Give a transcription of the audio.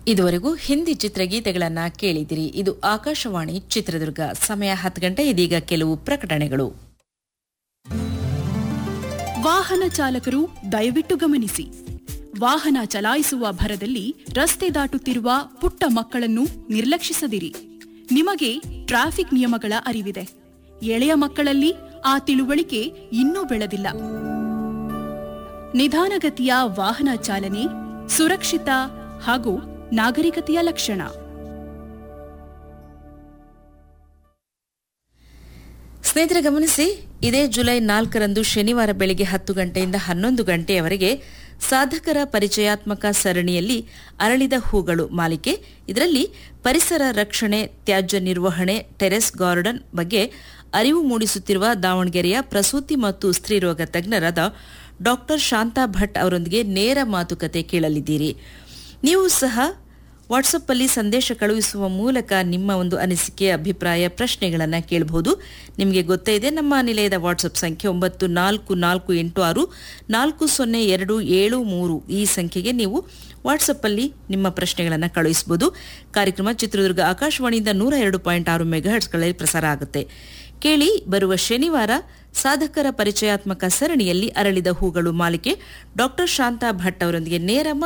ಇದುವರೆಗೂ ಹಿಂದಿ ಚಿತ್ರಗೀತೆಗಳನ್ನ ಕೇಳಿದಿರಿ ಇದು ಆಕಾಶವಾಣಿ ಚಿತ್ರದುರ್ಗ ಸಮಯ ಹತ್ತು ಗಂಟೆ ಇದೀಗ ಕೆಲವು ಪ್ರಕಟಣೆಗಳು ವಾಹನ ಚಾಲಕರು ದಯವಿಟ್ಟು ಗಮನಿಸಿ ವಾಹನ ಚಲಾಯಿಸುವ ಭರದಲ್ಲಿ ರಸ್ತೆ ದಾಟುತ್ತಿರುವ ಪುಟ್ಟ ಮಕ್ಕಳನ್ನು ನಿರ್ಲಕ್ಷಿಸದಿರಿ ನಿಮಗೆ ಟ್ರಾಫಿಕ್ ನಿಯಮಗಳ ಅರಿವಿದೆ ಎಳೆಯ ಮಕ್ಕಳಲ್ಲಿ ಆ ತಿಳುವಳಿಕೆ ಇನ್ನೂ ಬೆಳೆದಿಲ್ಲ ನಿಧಾನಗತಿಯ ವಾಹನ ಚಾಲನೆ ಸುರಕ್ಷಿತ ಹಾಗೂ ನಾಗರಿಕತೆಯ ಲಕ್ಷಣ ಸ್ನೇಹಿತರೆ ಗಮನಿಸಿ ಇದೇ ಜುಲೈ ನಾಲ್ಕರಂದು ಶನಿವಾರ ಬೆಳಗ್ಗೆ ಹತ್ತು ಗಂಟೆಯಿಂದ ಹನ್ನೊಂದು ಗಂಟೆಯವರೆಗೆ ಸಾಧಕರ ಪರಿಚಯಾತ್ಮಕ ಸರಣಿಯಲ್ಲಿ ಅರಳಿದ ಹೂಗಳು ಮಾಲಿಕೆ ಇದರಲ್ಲಿ ಪರಿಸರ ರಕ್ಷಣೆ ತ್ಯಾಜ್ಯ ನಿರ್ವಹಣೆ ಟೆರೆಸ್ ಗಾರ್ಡನ್ ಬಗ್ಗೆ ಅರಿವು ಮೂಡಿಸುತ್ತಿರುವ ದಾವಣಗೆರೆಯ ಪ್ರಸೂತಿ ಮತ್ತು ಸ್ತ್ರೀರೋಗ ತಜ್ಞರಾದ ಡಾಕ್ಟರ್ ಶಾಂತಾ ಭಟ್ ಅವರೊಂದಿಗೆ ನೇರ ಮಾತುಕತೆ ಕೇಳಲಿದ್ದೀರಿ ನೀವು ಸಹ ವಾಟ್ಸಪ್ ಅಲ್ಲಿ ಸಂದೇಶ ಕಳುಹಿಸುವ ಮೂಲಕ ನಿಮ್ಮ ಒಂದು ಅನಿಸಿಕೆ ಅಭಿಪ್ರಾಯ ಪ್ರಶ್ನೆಗಳನ್ನು ಕೇಳಬಹುದು ನಿಮಗೆ ಗೊತ್ತೇ ಇದೆ ನಮ್ಮ ನಿಲಯದ ವಾಟ್ಸಪ್ ಸಂಖ್ಯೆ ಒಂಬತ್ತು ನಾಲ್ಕು ನಾಲ್ಕು ಎಂಟು ಆರು ನಾಲ್ಕು ಸೊನ್ನೆ ಎರಡು ಏಳು ಮೂರು ಈ ಸಂಖ್ಯೆಗೆ ನೀವು ವಾಟ್ಸಪ್ ಅಲ್ಲಿ ನಿಮ್ಮ ಪ್ರಶ್ನೆಗಳನ್ನು ಕಳುಹಿಸಬಹುದು ಕಾರ್ಯಕ್ರಮ ಚಿತ್ರದುರ್ಗ ಆಕಾಶವಾಣಿಯಿಂದ ನೂರ ಎರಡು ಪಾಯಿಂಟ್ ಆರು ಮೆಗಾಹರ್ಟ್ಸ್ಗಳಲ್ಲಿ ಪ್ರಸಾರ ಆಗುತ್ತೆ ಕೇಳಿ ಬರುವ ಶನಿವಾರ ಸಾಧಕರ ಪರಿಚಯಾತ್ಮಕ ಸರಣಿಯಲ್ಲಿ ಅರಳಿದ ಹೂಗಳು ಮಾಲಿಕೆ ಡಾಕ್ಟರ್ ಶಾಂತಾ ಭಟ್ ಅವರೊಂದಿಗೆ ನೇರ